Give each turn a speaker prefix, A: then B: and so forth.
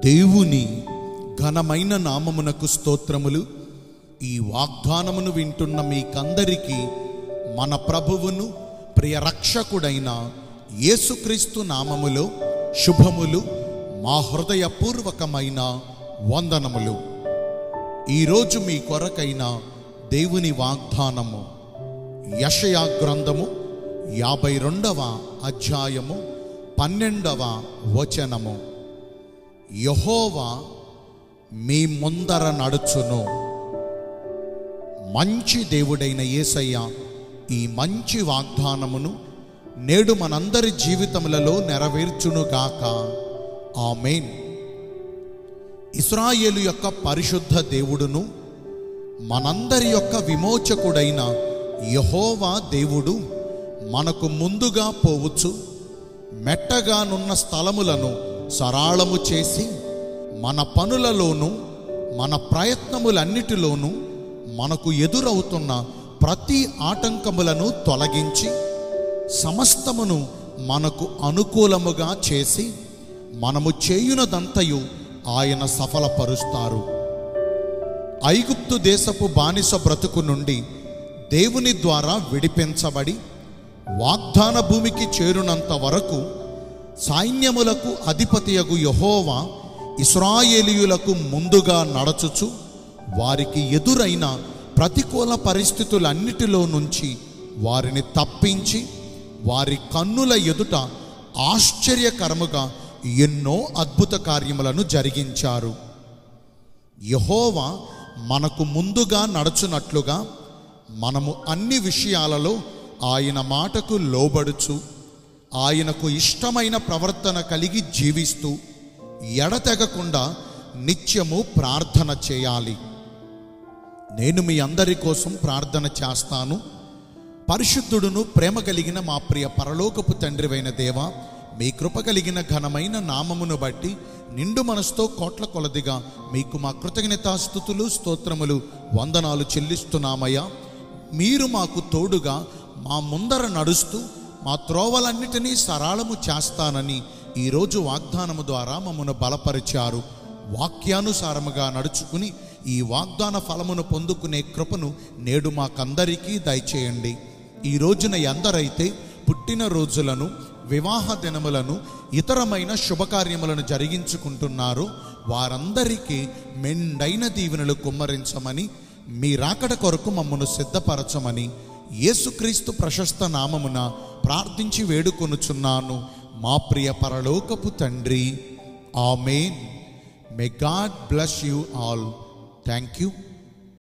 A: దేవుని ఘనమైన నామమునకు స్తోత్రములు ఈ వాగ్దానమును వింటున్న మీకందరికీ మన ప్రభువును ప్రియ రక్షకుడైన యేసుక్రీస్తు నామములో శుభములు మా హృదయపూర్వకమైన వందనములు ఈరోజు మీ కొరకైన దేవుని వాగ్దానము యషయా గ్రంథము యాభై రెండవ అధ్యాయము పన్నెండవ వచనము యహోవా మీ ముందర నడుచును మంచి దేవుడైన యేసయ్య ఈ మంచి వాగ్దానమును నేడు మనందరి జీవితములలో నెరవేర్చునుగాక ఆమెన్ ఇస్రాయేలు యొక్క పరిశుద్ధ దేవుడును మనందరి యొక్క విమోచకుడైన యహోవా దేవుడు మనకు ముందుగా పోవచ్చు మెట్టగానున్న స్థలములను సరాళము చేసి మన పనులలోనూ మన ప్రయత్నములన్నిటిలోనూ మనకు ఎదురవుతున్న ప్రతి ఆటంకములను తొలగించి సమస్తమును మనకు అనుకూలముగా చేసి మనము చేయునదంతయు ఆయన సఫలపరుస్తారు ఐగుప్తు దేశపు బానిస బ్రతుకు నుండి దేవుని ద్వారా విడిపించబడి వాగ్దాన భూమికి చేరునంత వరకు సైన్యములకు అధిపతియగు యహోవా ఇస్రాయేలీయులకు ముందుగా నడచుచు వారికి ఎదురైన ప్రతికూల పరిస్థితులన్నిటిలో నుంచి వారిని తప్పించి వారి కన్నుల ఎదుట ఆశ్చర్యకరముగా ఎన్నో అద్భుత కార్యములను జరిగించారు యహోవా మనకు ముందుగా నడుచునట్లుగా మనము అన్ని విషయాలలో ఆయన మాటకు లోబడుచు ఆయనకు ఇష్టమైన ప్రవర్తన కలిగి జీవిస్తూ ఎడతెగకుండా నిత్యము ప్రార్థన చేయాలి నేను మీ అందరి కోసం ప్రార్థన చేస్తాను పరిశుద్ధుడును ప్రేమ కలిగిన మా ప్రియ పరలోకపు తండ్రివైన దేవ మీ కృప కలిగిన ఘనమైన నామమును బట్టి నిండు మనసుతో కోట్ల కొలదిగా మీకు మా కృతజ్ఞతాస్థుతులు స్తోత్రములు వందనాలు చెల్లిస్తున్నామయ్యా మీరు మాకు తోడుగా మా ముందర నడుస్తూ మా త్రోవలన్నిటినీ సరళము చేస్తానని ఈరోజు వాగ్దానము ద్వారా మమ్మను బలపరిచారు వాక్యానుసారముగా నడుచుకుని ఈ వాగ్దాన ఫలమును పొందుకునే కృపను నేడు మాకందరికీ దయచేయండి ఈ రోజున ఎందరైతే పుట్టిన రోజులను వివాహ దినములను ఇతరమైన శుభకార్యములను జరిగించుకుంటున్నారో వారందరికీ మెండైన దీవెనలు కుమ్మరించమని మీ రాకడ కొరకు మమ్మను సిద్ధపరచమని యేసుక్రీస్తు ప్రశస్త నామమున ప్రార్థించి వేడుకొనుచున్నాను మా ప్రియ పరలోకపు తండ్రి amen may God bless you all thank you